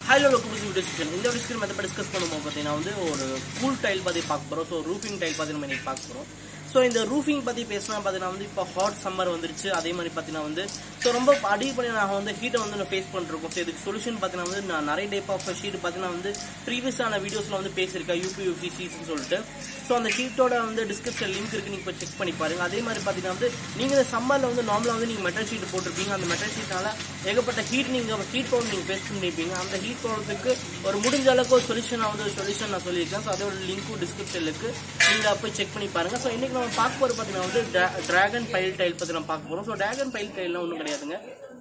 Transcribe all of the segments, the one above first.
High low லொக்கபிலிட்டி discussion இந்த discussion method discuss பண்ணும்போது பார்த்தீங்கன்னா வந்து ஒரு கூல் டைல் பற்றி பார்க்க போகிறோம் ஸோ ரூஃபிங் டைல் பற்றி நம்ம இன்னைக்கு பார்க்க போகிறோம் ஸோ இந்த ரூஃபிங் பற்றி பேசினா பார்த்தீங்கன்னா வந்து இப்போ ஹாட் சம்மர் வந்துருச்சு அதே மாதிரி பார்த்தீங்கன்னா வந்து ஸோ ரொம்ப அடிப்படை நாங்கள் வந்து ஹீட்டை வந்து நான் ஃபேஸ் பண்ணிருக்கோம் ஸோ இதுக்கு சொல்யூஷன் பார்த்தீங்கன்னா வந்து நான் நிறைய டைப் ஆஃப் ஷீட் பார்த்தீங்கன்னா வந்து ப்ரீவியஸான வீடியோஸில் வந்து பேசியிருக்கேன் யூபி யூபி ஷீட்ஸ்னு சொல்லிட்டு ஸோ அந்த ஷீட்டோட வந்து டிஸ்கிரிப்ஷன் லிங்க் இருக்கு நீங்கள் போய் செக் பண்ணி பாருங்க அதே மாதிரி பார்த்தீங்கன்னா வந்து நீங்கள் இந்த சம்மரில் வந்து நார்மலாக வந்து நீங்கள் மெட்டல் ஷீட் போட்டிருப்பீங்க அந்த மெட்டல் ஷீட்னால ஏகப்பட்ட ஹீட் நீங்கள் ஹீட் பவர் நீங்கள் ஃபேஸ் பண்ணியிருப்பீங்க அந்த ஹீட் பவருக்கு ஒரு முடிஞ்ச அளவுக்கு ஒரு சொல்யூஷன் வந்து ஒரு சொல்யூஷன் நான் சொல்லியிருக்கேன் ஸோ அதோட லிங்க்கும் டிஸ்கிரிப்ஷனில் இருக்கு நீங்கள் போய் செக் பண்ணி பாருங்க ஸோ இன்னைக்கு நம்ம பார்க்க போகிறது பார்த்தீங்கன்னா வந்து டிராகன் பைல் டைல் பற்றி நம்ம பார்க்க போகிறோம் ஸோ டிராகன் பைல் டைல்லாம் ஒன்றும் கிடையாதுங்க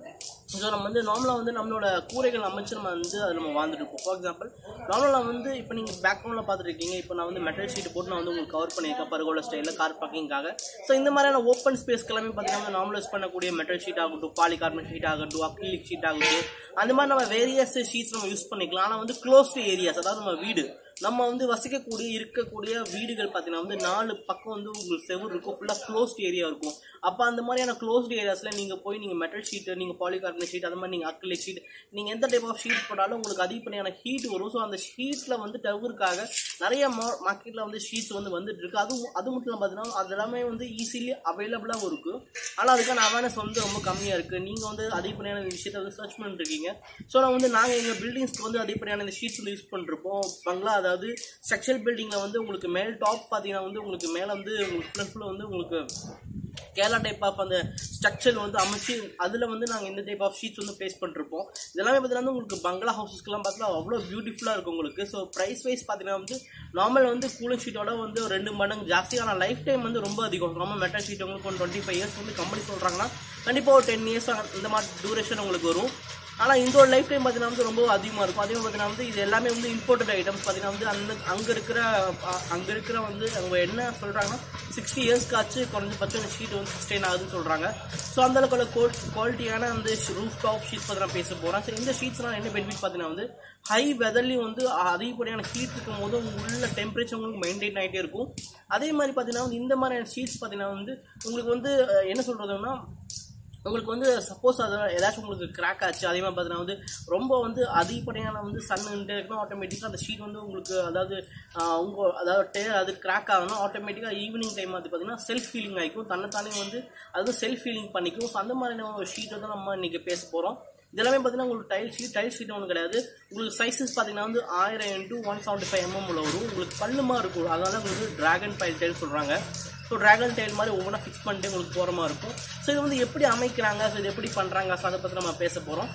ஸோ நம்ம வந்து நார்மலாக வந்து நம்மளோட கூரைகள் அமைச்சு நம்ம வந்து அது நம்ம வாழ்ந்துட்டு இருப்போம் ஃபார் எக்ஸாம்பிள் நார்மலாக வந்து இப்போ நீங்கள் பேக்ரவுண்டில் பார்த்துருக்கீங்க இப்போ நான் வந்து மெட்டல் ஷீட் போட்டு நான் வந்து உங்களுக்கு கவர் பண்ணியிருக்கேன் பருகோல ஸ்டைலில் கார் பார்க்கிங்காக ஸோ இந்த மாதிரியான ஓப்பன் ஸ்பேஸ்க்கு எல்லாமே பார்த்தீங்கன்னா நார்மலைஸ் பண்ணக்கூடிய மெட்டல் ஷீட் ஆகட்டும் பாலிகார்பன் ஷீட் ஆகட்டும் அக்ரிலிக் ஷீட் ஆகட்டும் அந்த மாதிரி நம்ம வேரியஸ் ஷீட்ஸ் நம்ம யூஸ் பண்ணிக்கலாம் ஆனால் வந்து க்ளோஸ்டு ஏரியாஸ் அதாவது நம்ம வீடு நம்ம வந்து வசிக்கக்கூடிய இருக்கக்கூடிய வீடுகள் பார்த்தீங்கன்னா வந்து நாலு பக்கம் வந்து உங்களுக்கு செவுர் இருக்கும் ஃபுல்லாக க்ளோஸ்ட் ஏரியா இருக்கும் அப்போ அந்த மாதிரியான க்ளோஸ்ட் ஏரியாஸில் நீங்கள் போய் நீங்கள் மெட்டல் ஷீட்டு நீங்கள் பாலிகார்பனேட் ஷீட் அந்த மாதிரி நீங்கள் அக்ரிலிக் ஷீட் நீங்கள் எந்த டைப் ஆஃப் ஷீட் போட்டாலும் உங்களுக்கு அதிகப்படியான ஹீட் வரும் ஸோ அந்த ஷீட்டில் வந்து டவருக்காக நிறைய மார்க்கெட்டில் வந்து ஷீட்ஸ் வந்து வந்துட்டு இருக்கு அதுவும் அது மட்டும் இல்லாமல் பார்த்தீங்கன்னா அது எல்லாமே வந்து ஈஸிலி அவைலபிளாகவும் இருக்குது ஆனால் அதுக்கான அவேர்னஸ் வந்து ரொம்ப கம்மியாக இருக்குது நீங்கள் வந்து அதிகப்படியான விஷயத்தை வந்து சர்ச் பண்ணிட்டு இருக்கீங்க ஸோ நான் வந்து நாங்கள் எங்கள் பில்டிங்ஸ்க்கு வந்து அதிகப்படியான இந்த ஷீட்ஸ் வந்து யூஸ் பண்ணிருப்போம் பங்களா அதாவது ஸ்ட்ரக்சர் பில்டிங்கில் வந்து உங்களுக்கு மேல் டாப் பார்த்தீங்கன்னா வந்து உங்களுக்கு மேலே வந்து உங்களுக்கு ஃபுல் ஃபுல்லாக வந்து உங்களுக்கு கேரளா டைப் ஆஃப் அந்த ஸ்ட்ரக்சர் வந்து அமைச்சு அதில் வந்து நாங்கள் இந்த டைப் ஆஃப் ஷீட்ஸ் வந்து பேஸ் பண்ணிருப்போம் இதெல்லாமே பார்த்தீங்கன்னா உங்களுக்கு பங்களா ஹவுசஸ்க்குலாம் பார்த்தீங்கன்னா அவ்வளோ பியூட்டிஃபுல்லாக இருக்கும் உங்களுக்கு ஸோ ப்ரைஸ் வைஸ் பார்த்தீங்கன்னா வந்து நார்மல் வந்து கூலிங் ஷீட்டோட வந்து ஒரு ரெண்டு மடங்கு ஜாஸ்தி ஆனால் லைஃப் டைம் வந்து ரொம்ப அதிகம் நார்மல் மெட்டல் ஷீட் உங்களுக்கு ஒரு டுவெண்ட்டி ஃபைவ் இயர்ஸ் வந்து கம்பெனி சொல்கிறாங்கன்னா கண்டிப்பாக ஒரு டென் இயர்ஸ் இந்த மாதிரி டூரேஷன் உங்களுக்கு வரும் ஆனால் இந்த ஒரு லைஃப் டைம் பார்த்தீங்கன்னா வந்து ரொம்ப அதிகமாக இருக்கும் அதே மாதிரி பார்த்தீங்கன்னா வந்து இது எல்லாமே வந்து இம்போர்ட்டட் ஐட்டம்ஸ் பார்த்தீங்கன்னா வந்து அந்த அங்கே இருக்கிற அங்கே இருக்கிற வந்து அவங்க என்ன சொல்கிறாங்கன்னா சிக்ஸ்டி இயர்ஸ்க்காச்சு குறைஞ்சபட்சம் இந்த ஷீட் வந்து சஸ்டெயின் ஆகுதுன்னு சொல்கிறாங்க ஸோ அந்த அளவுக்கு குவாலிட்டியான அந்த ரூஃப் டாப் ஷீட்ஸ் பற்றி நான் பேச போகிறேன் ஸோ இந்த ஷீட்ஸ்லாம் என்ன பெனிஃபிட் பார்த்தீங்கன்னா வந்து ஹை வெதர்லையும் வந்து அதிகப்படியான ஹீட் இருக்கும் போது உள்ள டெம்பரேச்சர் உங்களுக்கு மெயின்டைன் ஆகிட்டே இருக்கும் அதே மாதிரி பார்த்தீங்கன்னா வந்து இந்த மாதிரியான ஷீட்ஸ் பார்த்தீங்கன்னா வந்து உங்களுக்கு வந்து என்ன சொல்கிறதுன்னா உங்களுக்கு வந்து சப்போஸ் அது ஏதாச்சும் உங்களுக்கு கிராக் ஆச்சு அதே மாதிரி பார்த்தீங்கன்னா வந்து ரொம்ப வந்து அதிகப்படியான வந்து சன் இருக்குன்னா ஆட்டோமேட்டிக்காக அந்த ஷீட் வந்து உங்களுக்கு அதாவது உங்கள் அதாவது டே அது கிராக் ஆகணும் ஆட்டோமேட்டிக்காக ஈவினிங் டைம் வந்து பார்த்தீங்கன்னா செல்ஃப் ஃபீலிங் ஆகிக்கும் தன்னைத்தானே வந்து அது வந்து செல்ஃப் ஃபீலிங் பண்ணிக்கும் ஸோ அந்த மாதிரியான ஷீட் வந்து நம்ம இன்றைக்கி பேச போகிறோம் இதெல்லாமே பார்த்தீங்கன்னா உங்களுக்கு டைல் ஷீட் டைல் ஷீட் ஒன்றும் கிடையாது உங்களுக்கு சைஸஸ் பார்த்தீங்கன்னா வந்து ஆயிரம் into one seventy five mm உள்ள வரும் உங்களுக்கு பல்லுமா இருக்கும் அதனால உங்களுக்கு ட்ராகன் பைல் டைல் சொல்கிறாங்க ஸோ ட்ராகன் டைல் மாதிரி ஒவ்வொன்றா ஃபிக்ஸ் பண்ணிட்டு உங்களுக்கு போகிற மாதிரி இருக்கும் ஸோ இது வந்து எப்படி அமைக்கிறாங்க ஸோ இது எப்படி பண்ணுறாங்க ஸோ அதை பற்றி நம்ம பேச போகிறோம்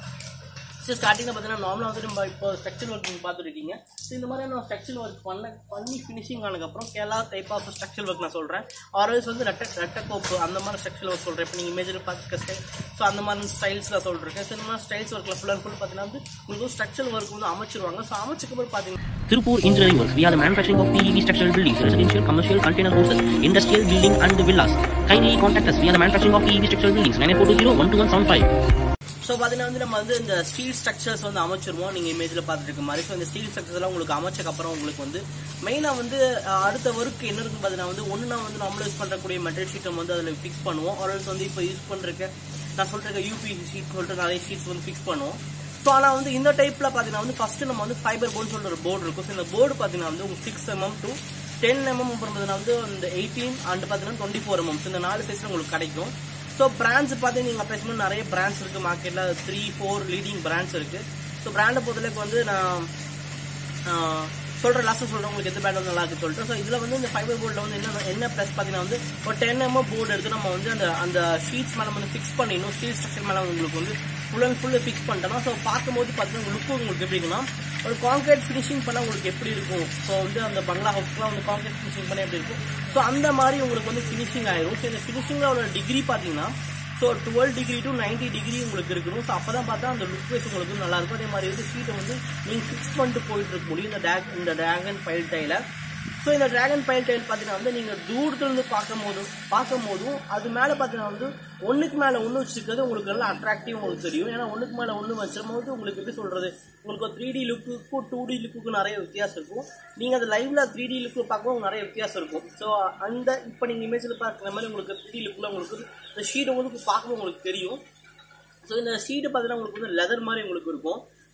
ஸோ ஸ்டார்டிங்கில் பார்த்தீங்கன்னா நார்மலாக வந்து நம்ம இப்போ ஸ்ட்ரக்சர் ஒர்க் நீங்கள் பார்த்துருக்கீங்க ஸோ இந்த மாதிரி நான் ஸ்ட்ரக்சர் ஒர்க் பண்ண பண்ணி ஃபினிஷிங் ஆனதுக்கப்புறம் Kerala type of structure work நான் சொல்கிறேன் ஆர்எல்ஸ் வந்து ரெட்ட ரெட்ட கோப்பு அந்த மாதிரி ஸ்ட்ரக்சர் ஒர்க் சொல்கிறேன் இப்போ நீங்கள் இமேஜில் பார்த்துக்க ஸ்டைல் ஸோ அந்த மாதிரி ஸ்டைல்ஸில் சொல்லிருக்கேன் ஸோ இந்த மாதிரி ஸ்டைல்ஸ் ஒர்க்கில் ஃபுல் அண்ட் ஃபுல் பார்த்தீங்கன்னா வந்து உங்களுக்கு ஸ்ட்ரக்சர் ஒர்க் வந்து அமைச்சிருவாங்க ஸோ அமைச்சக்கப்புறம் பார்த்தீங்கன்னா Tirupur Engineering Works. We are the manufacturing of PEB structural buildings, residential, commercial, container houses, industrial building and villas. Kindly contact us. We are the manufacturing of PEB structural buildings. 9420 so பார்த்தீங்கன்னா வந்து நம்ம வந்து இந்த steel structures வந்து அமைச்சிருவோம் நீங்கள் இமேஜில் பார்த்துட்டு இருக்க மாதிரி ஸோ இந்த ஸ்டீல் ஸ்ட்ரக்சர்ஸ்லாம் உங்களுக்கு அமைச்சக்கப்புறம் உங்களுக்கு வந்து மெயினாக வந்து அடுத்த ஒர்க் என்ன இருக்குன்னு பார்த்தீங்கன்னா வந்து ஒன்று நான் வந்து நம்மள யூஸ் பண்ணக்கூடிய மெட்டல் ஷீட்டை வந்து அதில் ஃபிக்ஸ் பண்ணுவோம் ஆர்எல்ஸ் வந்து இப்போ யூஸ் பண்ணுறக்க நான் சொல்லிருக்க யூபி ஷீட் சொல்லிட்டு நிறைய ஷீட்ஸ் வந்து ஃபிக்ஸ் பண்ணுவோம் ஸோ ஆனால் வந்து இந்த டைப்பில் பார்த்தீங்கன்னா வந்து ஃபஸ்ட்டு நம்ம வந்து ஃபைபர் போர்டு சொல்லிட்டு ஒரு போர்டு இருக்கும் ஸோ இந்த போர்டு பார்த்தீங்கன்னா வந்து உங்களுக்கு six mm to ten mm அப்புறம் வந்து இந்த எயிட்டீன் அண்ட் பார்த்தீங்கன்னா டுவெண்ட்டி ஃபோர் எம்எம் இந்த நாலு சைஸில் உங்களுக்கு கிடைக்கும் ஸோ பிராண்ட்ஸ் பார்த்து நீங்கள் பேசும்போது நிறைய பிராண்ட்ஸ் இருக்குது மார்க்கெட்டில் த்ரீ ஃபோர் லீடிங் பிராண்ட்ஸ் இருக்குது ஸோ பிராண்டை பொறுத்தளவுக்கு வந்து நான் சொல்கிற லாஸ்ட்டு சொல்கிறேன் உங்களுக்கு எந்த பிராண்ட் வந்து நல்லா இருக்குன்னு சொல்லிட்டு ஸோ இதில் வந்து இந்த ஃபைபர் போர்டில் வந்து என்ன என்ன ப்ளஸ் பார்த்தீங்கன்னா வந்து ஒரு டென் எம்எம் போர்டு எடுத்து நம்ம வந்து அந்த அந்த ஷீட்ஸ் மேலே வந்து ஃபிக்ஸ் பண்ணிடணும் ஸ்டீல் ஸ்ட்ரக்சர் மேலே உங்களுக்கு வந்து ஃபுல் அண்ட் ஃபுல்லு ஃபிக்ஸ் பண்ணிட்டோம்னா ஸோ பார்க்கும்போது பார்த்தீங்கன்னா லுக்கு உங்களுக்கு எப்படி இருக்குன்னா ஒரு கான்கிரீட் ஃபினிஷிங் பண்ணால் உங்களுக்கு எப்படி இருக்கும் ஸோ வந்து அந்த பங்களா ஹவுஸ்க்குலாம் வந்து கான்கிரீட் ஃபினிஷிங் பண்ணால் எப்படி இருக்கும் ஸோ அந்த மாதிரி உங்களுக்கு வந்து ஃபினிஷிங் ஆயிரும் ஸோ இந்த ஃபினிஷிங்கோட டிகிரி பார்த்தீங்கன்னா so twelve degree to ninety degree உங்களுக்கு இருக்கணும் ஸோ அப்போ தான் பார்த்தா அந்த லுக் வைஸ் உங்களுக்கு நல்லா இருக்கும் அதே மாதிரி வந்து ஷீட்டை வந்து நீங்கள் ஃபிக்ஸ் பண்ணிட்டு போயிட்டு இருக்க முடியும் இந்த டேக் இந்த டிராகன் பைல் டைல ஸோ இந்த டிராகன் பைல் டைல் பார்த்தீங்கன்னா வந்து நீங்கள் தூரத்துலேருந்து பார்க்கும் போதும் பார்க்கும் போதும் அது மேலே பார்த்தீங்கன்னா வந்து ஒன்றுக்கு மேலே ஒன்று வச்சுருக்கிறது உங்களுக்கு நல்லா அட்ராக்டிவ் உங்களுக்கு தெரியும் ஏன்னா ஒன்றுக்கு மேலே ஒன்று வச்சும் போது உங்களுக்கு எப்படி சொல்கிறது உங்களுக்கு ஒரு த்ரீ டி லுக்குக்கும் டூ டி லுக்குக்கும் நிறைய வித்தியாசம் இருக்கும் நீங்கள் அது லைவ்ல த்ரீ டி லுக்கு பார்க்கவும் நிறைய வித்தியாசம் இருக்கும் ஸோ அந்த இப்போ நீங்கள் இமேஜில் பார்க்குற மாதிரி உங்களுக்கு த்ரீ டி லுக்கில் உங்களுக்கு இந்த ஷீட் உங்களுக்கு பார்க்கவும் உங்களுக்கு தெரியும் ஸோ இந்த ஷீட்டு பார்த்தீங்கன்னா உங்களுக்கு வந்து லெதர் மாதிரி உங்களுக்கு இருக்கும்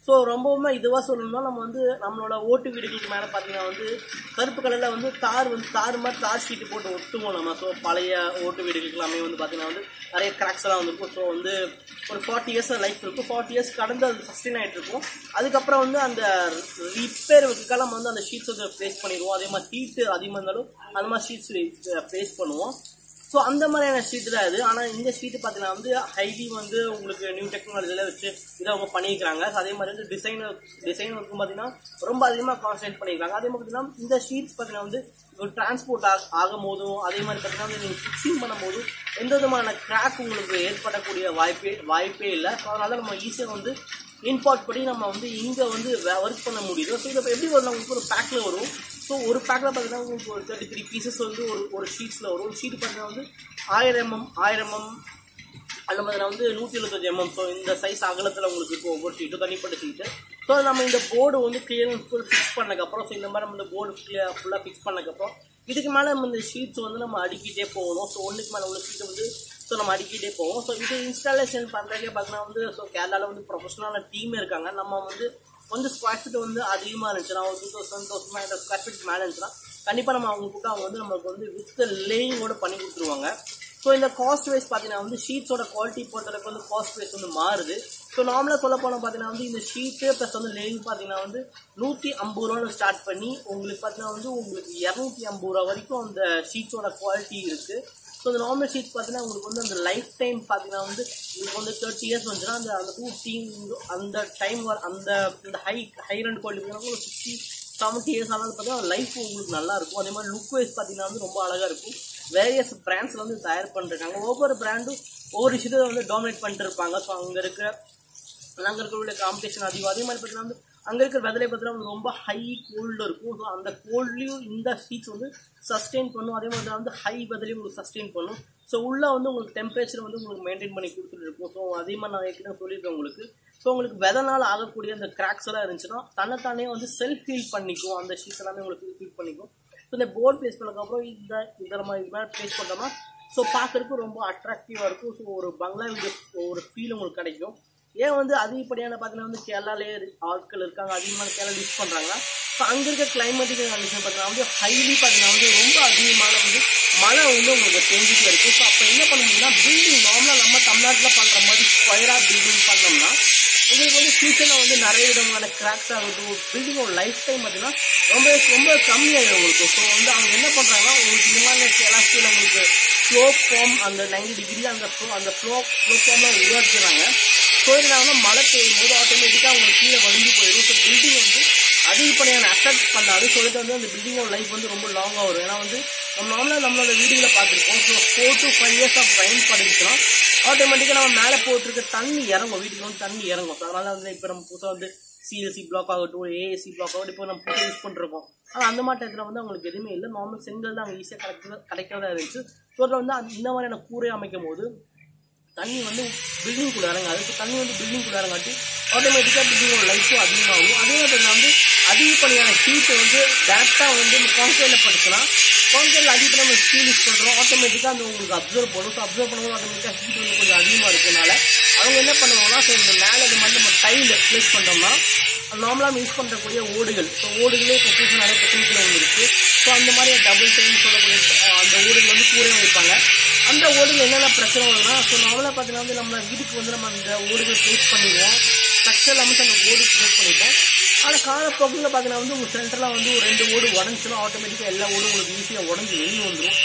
ஸோ ரொம்பவுமே இதுவாக சொல்லணும்னா நம்ம வந்து நம்மளோட ஓட்டு வீடுகளுக்கு மேலே பார்த்தீங்கன்னா வந்து கருப்பு கலரில் வந்து தார் வந்து தார் மாதிரி தார் ஷீட்டு போட்டு ஒட்டுவோம் நம்ம ஸோ பழைய ஓட்டு வீடுகளுக்கு எல்லாமே வந்து பார்த்தீங்கன்னா வந்து நிறைய கிராக்ஸ் எல்லாம் வந்துருக்கும் ஸோ வந்து ஒரு ஃபார்ட்டி இயர்ஸ் லைஃப் இருக்கும் ஃபார்ட்டி இயர்ஸ் கடந்து அது சஸ்டெயின் ஆகிட்டு இருக்கும் அதுக்கப்புறம் வந்து அந்த ரிப்பேர் வைக்கலாம் நம்ம வந்து அந்த ஷீட்ஸ் வந்து ப்ளேஸ் பண்ணிடுவோம் அதே மாதிரி ஹீட்டு அதிகமாக இருந்தாலும் அந்த மாதிரி ஷீட்ஸ் ப்ளேஸ் பண்ணுவோம் ஸோ அந்த மாதிரியான ஷீட் தான் இது ஆனால் இந்த ஷீட்டு பார்த்தீங்கன்னா வந்து ஹைலி வந்து உங்களுக்கு நியூ டெக்னாலஜியில் வச்சு இதை அவங்க பண்ணியிருக்காங்க So அதே மாதிரி வந்து டிசைன் டிசைன் ஒர்க்கும் பார்த்தீங்கன்னா ரொம்ப அதிகமாக கான்சன்ட்ரேட் பண்ணியிருக்காங்க அதே மாதிரி பார்த்தீங்கன்னா இந்த ஷீட்ஸ் பார்த்தீங்கன்னா வந்து ஒரு டிரான்ஸ்போர்ட் ஆக ஆகும் போதும் அதே மாதிரி பார்த்தீங்கன்னா வந்து நீங்கள் ஃபிக்ஸிங் பண்ணும்போது எந்த விதமான கிராக் உங்களுக்கு ஏற்படக்கூடிய வாய்ப்பே வாய்ப்பே இல்லை ஸோ அதனால நம்ம ஈஸியாக வந்து இம்போர்ட் படி நம்ம வந்து இங்கே வந்து ஒர்க் பண்ண முடியுது ஸோ இதை எப்படி வரும் உங்களுக்கு ஒரு பேக்கில் வரும் ஸோ ஒரு பேக்கில் பார்த்தீங்கன்னா உங்களுக்கு ஒரு தேர்ட்டி த்ரீ பீசஸ் வந்து ஒரு ஒரு ஷீட்ஸில் வரும் ஒரு ஷீட் பார்த்தீங்கன்னா வந்து ஆயிரம் எம்எம் ஆயிரம் எம்எம் அந்த மாதிரி வந்து நூற்றி எழுபத்தஞ்சு எம்எம் ஸோ இந்த சைஸ் அகலத்தில் உங்களுக்கு இப்போ ஒவ்வொரு ஷீட்டும் தனிப்பட்ட ஷீட்டு ஸோ நம்ம இந்த போர்டு வந்து கிளியர் அண்ட் ஃபுல் ஃபிக்ஸ் பண்ணக்கப்புறம் ஸோ இந்த மாதிரி நம்ம இந்த போர்டு கிளியர் ஃபுல்லாக ஃபிக்ஸ் பண்ணக்கப்புறம் இதுக்கு மேலே நம்ம இந்த ஷீட்ஸ் வந்து நம்ம அடுக்கிட்டே போகணும் ஸோ ஒன்றுக்கு மேலே உள்ள ஷீட்டை வந்து ஸோ நம்ம அடிக்கிட்டே போவோம் ஸோ இது இன்ஸ்டாலேஷன் பண்ணுறதுக்கே பார்த்தீங்கன்னா வந்து ஸோ கேரளாவில் வந்து ப்ரொஃபஷனலான டீம் இருக்காங்க நம்ம வந்து கொஞ்சம் ஸ்கொயர் ஃபீட் வந்து அதிகமாக இருந்துச்சுன்னா ஒரு two thousand thousand five hundred square feet மேலே இருந்துச்சுன்னா கண்டிப்பாக நம்ம அவங்க கூட்ட அவங்க வந்து நமக்கு வந்து வித் லேயிங்கோட பண்ணி கொடுத்துருவாங்க ஸோ இந்த காஸ்ட் வைஸ் பார்த்தீங்கன்னா வந்து ஷீட்ஸோட குவாலிட்டி பொறுத்தளவுக்கு வந்து காஸ்ட் வைஸ் வந்து மாறுது ஸோ நார்மலாக சொல்ல போனால் பார்த்தீங்கன்னா வந்து இந்த ஷீட்டு ப்ளஸ் வந்து லேயிங் பார்த்தீங்கன்னா வந்து நூற்றி ஐம்பது ரூபான்னு ஸ்டார்ட் பண்ணி உங்களுக்கு பார்த்தீங்கன்னா வந்து உங்களுக்கு இரநூத்தி ஐம்பது ரூபா வரைக்கும் அந்த ஷீட்ஸோட குவாலிட்டி இருக்குது ஸோ இந்த நார்மல் ஷீட்ஸ் பார்த்தீங்கன்னா உங்களுக்கு வந்து அந்த லைஃப் டைம் பார்த்தீங்கன்னா வந்து உங்களுக்கு வந்து தேர்ட்டி இயர்ஸ் வந்துச்சுன்னா அந்த அந்த டூ டீம் அந்த டைம் அந்த இந்த ஹை ஹை ரெண்ட் குவாலிட்டி பார்த்தீங்கன்னா ஒரு சிக்ஸ்டி செவன்ட்டி இயர்ஸ் ஆனாலும் பார்த்தீங்கன்னா லைஃப் உங்களுக்கு நல்லா இருக்கும் அதே மாதிரி லுக் வைஸ் பார்த்தீங்கன்னா வந்து ரொம்ப அழகாக இருக்கும் வேரியஸ் பிராண்ட்ஸில் வந்து தயார் பண்ணிருக்காங்க ஒவ்வொரு பிராண்டும் ஒவ்வொரு விஷயத்தை வந்து டாமினேட் பண்ணிட்டு இருப்பாங்க ஸோ அங்கே இருக்கிற அங்கே இருக்கக்கூடிய காம்படிஷன் அதிகம் அதே மாதிரி பார்த்தீங்கன்னா வந்து அங்கே இருக்கிற வெதலை பார்த்தீங்கன்னா வந்து ரொம்ப ஹை கோல்டு இருக்கும் ஸோ அந்த கோல்ட்லேயும் இந்த ஹீட்ஸ் வந்து சஸ்டெயின் பண்ணும் அதே மாதிரி வந்து ஹை வெதலையும் உங்களுக்கு சஸ்டெயின் பண்ணும் ஸோ உள்ளே வந்து உங்களுக்கு டெம்பரேச்சர் வந்து உங்களுக்கு மெயின்டைன் பண்ணி கொடுத்துட்டு இருக்கும் ஸோ அதே மாதிரி நான் ஏற்கனவே சொல்லியிருக்கேன் உங்களுக்கு ஸோ உங்களுக்கு வெதனால் ஆகக்கூடிய அந்த கிராக்ஸ் எல்லாம் இருந்துச்சுன்னா தன்னைத்தானே வந்து செல்ஃப் ஹீல் பண்ணிக்கும் அந்த ஷீட்ஸ் எல்லாமே உங்களுக்கு ஹீல் பண்ணிக்கும் ஸோ இந்த போர்ட் ப்ளேஸ் பண்ணதுக்கப்புறம் இந்த இந்த நம்ம இது மாதிரி ப்ளேஸ் பண்ணோம்னா ஸோ பார்க்கறதுக்கு ரொம்ப அட்ராக்டிவாக இருக்கும் ஸோ ஒரு பங்களா வீடு ஒரு ஃபீல் உங்களுக்கு கிடைக்கும் ஏன் வந்து அதிகப்படியான பார்த்தீங்கன்னா வந்து கேரளாலே ஆட்கள் இருக்காங்க அதிகமான கேரளா யூஸ் பண்ணுறாங்கன்னா ஸோ அங்கே இருக்க கிளைமேட்டிக் கண்டிஷன் பார்த்தீங்கன்னா வந்து ஹைலி பார்த்தீங்கன்னா வந்து ரொம்ப அதிகமான வந்து மழை வந்து உங்களுக்கு தெரிஞ்சுட்டு இருக்கும் ஸோ அப்போ என்ன பண்ண முடியும்னா பில்டிங் நார்மலாக நம்ம தமிழ்நாட்டில் பண்ணுற மாதிரி ஸ்கொயராக பில்டிங் பண்ணோம்னா உங்களுக்கு வந்து ஃபியூச்சரில் வந்து நிறைய விதமான கிராக்ஸ் ஆகட்டும் பில்டிங்கோட லைஃப் டைம் பார்த்தீங்கன்னா ரொம்ப ரொம்ப கம்மியாகிடும் உங்களுக்கு ஸோ வந்து அவங்க என்ன பண்ணுறாங்கன்னா உங்களுக்கு இந்த மாதிரி எலாஸ்டியில் உங்களுக்கு ஃப்ளோ ஃபார்ம் அந்த நைன்டி டிகிரி அந்த ஃப்ளோ அந்த ஃப்ளோ ஃப்ளோ ஃபார்மாக உருவாக்குறாங்க ஸோ இதனால மழை பெய்யும் போது ஆட்டோமேட்டிக்காக உங்களுக்கு கீழே வடிஞ்சு போயிடும் ஸோ பில்டிங் வந்து அதிகப்படியான அஃபெக்ட் பண்ணாது ஸோ இது வந்து அந்த பில்டிங்கோட லைஃப் வந்து ரொம்ப லாங்காக வரும் ஏன்னா வந்து நம்ம நார்மலாக நம்மளோட வீடுகளை பார்த்துருப்போம் so four to five years of rain படிச்சுன்னா ஆட்டோமேட்டிக்காக நம்ம மேலே போட்டிருக்க தண்ணி இறங்கும் வீட்டுக்கு வந்து தண்ணி இறங்கும் ஸோ அதனால வந்து இப்போ நம்ம புதுசாக வந்து சிஎல்சி பிளாக் ஆகட்டும் ஏஎஸ்சி பிளாக் ஆகட்டும் இப்போ நம்ம புதுசாக யூஸ் பண்ணிருக்கோம் ஆனால் அந்த மாதிரி டயத்தில் வந்து அவங்களுக்கு எதுவுமே இல்லை நார்மல் செங்கல் தான் அங்கே ஈஸியாக கிடைக்கிறதா கிடைக்கிறதா இருந்துச்சு ஸோ அதில் வந்து அந்த- இந்த மாதிரியான கூரை அமைக்கும் போது தண்ணி வந்து பில்டிங் குள்ள இறங்காது ஸோ தண்ணி வந்து பில்டிங் குள்ள இறங்காட்டி ஆட்டோமேட்டிக்காக பில்டிங்கோட லைஃப்பும் அதிகமாகும் அதே மாதிரி வந்து அதிகப்படியான ஹீட்டை வந்து டேரெக்டாக வந்து கான்கிரீட்டில் படுத்தலாம் கான்கிரீட்டில் அதிகப்படி நம்ம ஸ்டீல் யூஸ் பண்ணுறோம் ஆட்டோமேட்டிக்காக அந்த உங்களுக்கு அப்சர்வ் பண்ணும் ஸோ அப்சர்வ் பண்ணும்போது ஆட்டோமேட்டிக்காக ஹீட் வந்து கொஞ்சம் அதிகமாக இருக்கனால அவங்க என்ன பண்ணுவாங்கன்னா ஸோ இந்த மேலே இந்த மாதிரி நம்ம டைல் ப்ளேஸ் பண்ணோம்னா நார்மலாக நம்ம யூஸ் பண்ணுறக்கூடிய ஓடுகள் ஸோ ஓடுகளே இப்போ புதுசு நிறைய டெக்னிக்கில் ஒன்று இருக்குது ஸோ அந்த மாதிரி டபுள் டைம் சொல்லக்கூடிய அஹ், அந்த ஓடுகள் வந்து கூரையும் வைப்பாங்க அந்த ஓடுகள் என்னென்ன பிரச்சனை வரும்னா ஸோ நார்மலாக பார்த்தீங்கன்னா வந்து நம்ம வீட்டுக்கு வந்து நம்ம அந்த ஓடுகள் ப்ளேஸ் பண்ணிடுவோம் ஸ்ட்ரக்சர் அமைச்சு அந்த ஓடு ப்ளேஸ் பண்ணிப்போம் ஆனால் காலப்போக்கில் பார்த்தீங்கன்னா வந்து உங்கள் சென்டரில் வந்து ஒரு ரெண்டு ஓடு உடஞ்சுன்னா ஆட்டோமேட்டிக்காக எல்லா ஓடும் உங்களுக்கு ஈஸியாக உடஞ்சி வெளியே வந்துடும்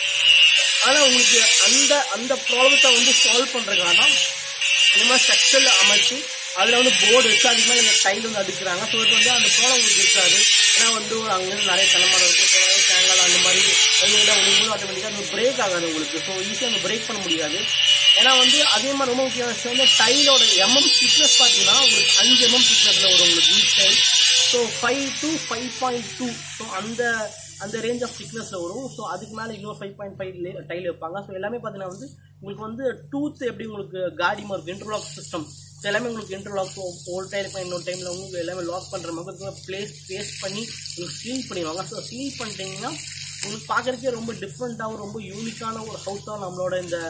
ஆனால் உங்களுக்கு அந்த அந்த ப்ராப்ளத்தை வந்து சால்வ் பண்ணுறதுக்காக இந்த மாதிரி ஸ்ட்ரக்சரில் அமைச்சு அதில் வந்து போர்டு வச்சு அதுக்கு மேலே இந்த டைல் வந்து அடுக்குறாங்க ஸோ இது வந்து அந்த ப்ராப்ளம் உங்களுக்கு இருக்காது ஏன்னா வந்து அங்கேருந்து நிறைய தலைமரம் இருக்கும் ஸோ தேங்காய் அந்த மாதிரி வெளியில் உங்களுக்கு ஆட்டோமேட்டிக்காக அந்த பிரேக் ஆகாது உங்களுக்கு ஸோ ஈஸியாக அந்த பிரேக் பண்ண முடியாது ஏன்னா வந்து அதே மாதிரி ரொம்ப முக்கியமான விஷயம் வந்து டைலோட எம்எம் திக்னஸ் பார்த்தீங்கன்னா உங்களுக்கு அஞ்சு எம்எம் திக்னஸில் வரும் உங்களுக்கு each tile so five to five point two so அந்த அந்த ரேஞ்ச் ஆஃப் திக்னஸில் வரும் ஸோ அதுக்கு மேலே இன்னொரு ஃபைவ் பாயிண்ட் ஃபைவ் டைல் வைப்பாங்க ஸோ எல்லாமே பார்த்தீங்கன்னா வந்து உங்களுக்கு வந்து டூத் எப்படி உங்களுக்கு காடி மாதிரி இருக்கும் இன்டர்லாக் சிஸ்டம் ஸோ எல்லாமே உங்களுக்கு இன்டர்லாக் ஒரு டைம் இன்னொரு டைமில் உங்களுக்கு எல்லாமே லாக் பண்ணுற மாதிரி ப்ளேஸ் பேஸ்ட் பண்ணி உங்களுக்கு சீல் பண்ணிடுவாங்க ஸோ சீல் பண்ணிட்டீங்கன்னா உங்களுக்கு பார்க்குறதுக்கே ரொம்ப டிஃப்ரெண்ட்டாகவும் ரொம்ப யூனிக்கான ஒரு ஹவுஸாக நம்மளோட இந்த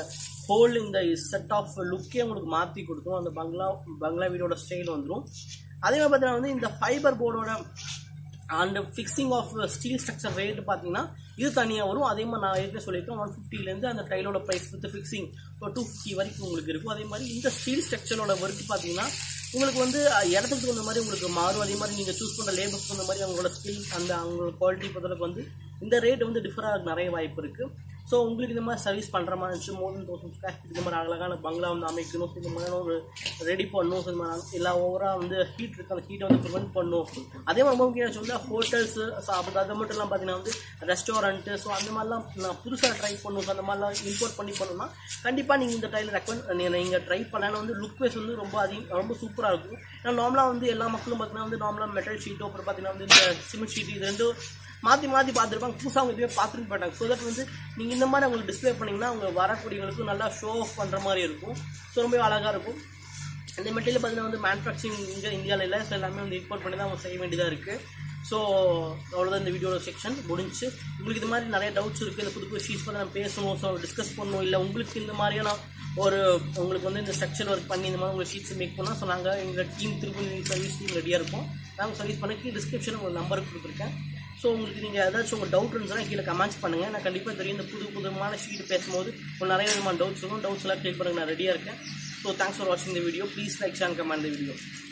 ஹோல் இந்த செட் ஆஃப் லுக்கே உங்களுக்கு மாற்றி கொடுத்துரும் அந்த பங்களா பங்களா வீடோட ஸ்டைல் வந்துடும் அதே மாதிரி பார்த்தீங்கன்னா வந்து இந்த ஃபைபர் போர்டோட and fixing of steel structure rate பார்த்தீங்கன்னா இது தனியாக வரும் அதே மாதிரி நான் ஏற்கனவே சொல்லியிருக்கேன் ஒன் ஃபிஃப்டிலேருந்து அந்த டைலோட ப்ரைஸ் வித் ஃபிக்ஸிங் ஒரு டூ ஃபிஃப்டி வரைக்கும் உங்களுக்கு இருக்கும் அதே மாதிரி இந்த ஸ்டீல் ஸ்ட்ரக்சரோட ஒர்க் பார்த்தீங்கன்னா உங்களுக்கு வந்து அஹ், இடத்துக்கு தகுந்த மாதிரி உங்களுக்கு மாறும் அதே மாதிரி நீங்கள் சூஸ் பண்ணுற லேபர்ஸ் தகுந்த மாதிரி அவங்களோட ஸ்கில் அந்த அவங்களோட குவாலிட்டி பொறுத்தளவுக்கு வந்து இந்த ரேட் வந்து டிஃபர் ஆக நிறைய வாய்ப்பு இருக்குது ஸோ உங்களுக்கு இந்த மாதிரி சர்வீஸ் பண்ணுற மாதிரி இருந்துச்சு more than thousand square feet இந்த மாதிரி அழகான பங்களா வந்து அமைக்கணும் ஸோ இந்த மாதிரி ஒரு ரெடி பண்ணணும் ஸோ இந்த மாதிரி எல்லா ஓவராக வந்து ஹீட் இருக்கு அந்த ஹீட்டை வந்து ப்ரிவென்ட் பண்ணும் அதே மாதிரி ரொம்ப முக்கியம் வந்து ஹோட்டல்ஸு ஸோ அப்போ அது மட்டும் இல்லாமல் பார்த்தீங்கன்னா வந்து ரெஸ்டாரண்ட்டு ஸோ அந்த மாதிரிலாம் நான் புதுசாக ட்ரை பண்ணணும் ஸோ அந்த மாதிரிலாம் இம்போர்ட் பண்ணி பண்ணணும்னா கண்டிப்பாக நீங்கள் இந்த டைல் ரெக்கமெண்ட் நீங்கள் ட்ரை பண்ணலாம் வந்து லுக் வைஸ் வந்து ரொம்ப அதிகம் ரொம்ப சூப்பராக இருக்கும் ஏன்னா நார்மலாக வந்து எல்லா மக்களும் பார்த்தீங்கன்னா வந்து நார்மலாக மெட்டல் ஷீட்டோ அப்புறம் பார்த்தீங்கன்னா வந்து இந்த சிமெண்ட் ஷீட் இது ரெண்டும் மாற்றி மாற்றி பார்த்துருப்பாங்க புதுசாக அவங்க இதுவே பார்த்துருக்க மாட்டாங்க ஸோ தட் வந்து நீங்கள் இந்த மாதிரி அவங்களுக்கு டிஸ்ப்ளே பண்ணிங்கன்னா அவங்க வரக்கூடியவங்களுக்கு நல்லா ஷோ ஆஃப் பண்ணுற மாதிரி இருக்கும் ஸோ ரொம்ப அழகாக இருக்கும் இந்த மெட்டீரியல் பார்த்தீங்கன்னா வந்து மேனுஃபேக்சரிங் இங்கே இந்தியாவில் இல்லை ஸோ எல்லாமே வந்து இம்போர்ட் பண்ணி தான் அவங்க செய்ய வேண்டியதாக இருக்குது ஸோ அவ்வளோதான் இந்த வீடியோட செக்ஷன் முடிஞ்சு உங்களுக்கு இது மாதிரி நிறைய டவுட்ஸ் இருக்குது இந்த புது புது ஷீட்ஸ் பற்றி நம்ம பேசணும் ஸோ டிஸ்கஸ் பண்ணணும் இல்லை உங்களுக்கு இந்த மாதிரியான ஒரு உங்களுக்கு வந்து இந்த ஸ்ட்ரக்சர் ஒர்க் பண்ணி இந்த மாதிரி உங்களுக்கு ஷீட்ஸ் மேக் பண்ணால் ஸோ நாங்கள் எங்கள் டீம் திருப்பதி சர்வீஸ் டீம் ரெடியாக இருக்கும் நாங்கள் சர்வீஸ் பண்ணி டிஸ்கிரிப்ஷன் உங்கள் நம்பர் கொடுத்துருக்கேன் ஸோ உங்களுக்கு நீங்கள் ஏதாச்சும் உங்கள் டவுட் இருந்துச்சுன்னா கீழே கமெண்ட்ஸ் பண்ணுங்கள் நான் கண்டிப்பாக தெரியும் இந்த புது புதுமான ஷீட் பேசும்போது உங்களுக்கு நிறைய விதமான டவுட்ஸ் இருக்கும் டவுட்ஸ் எல்லாம் கிளிக் பண்ணுங்க நான் ரெடியாக இருக்கேன் ஸோ தேங்க்ஸ் ஃபார் வாட்சிங் the video please like share comment the video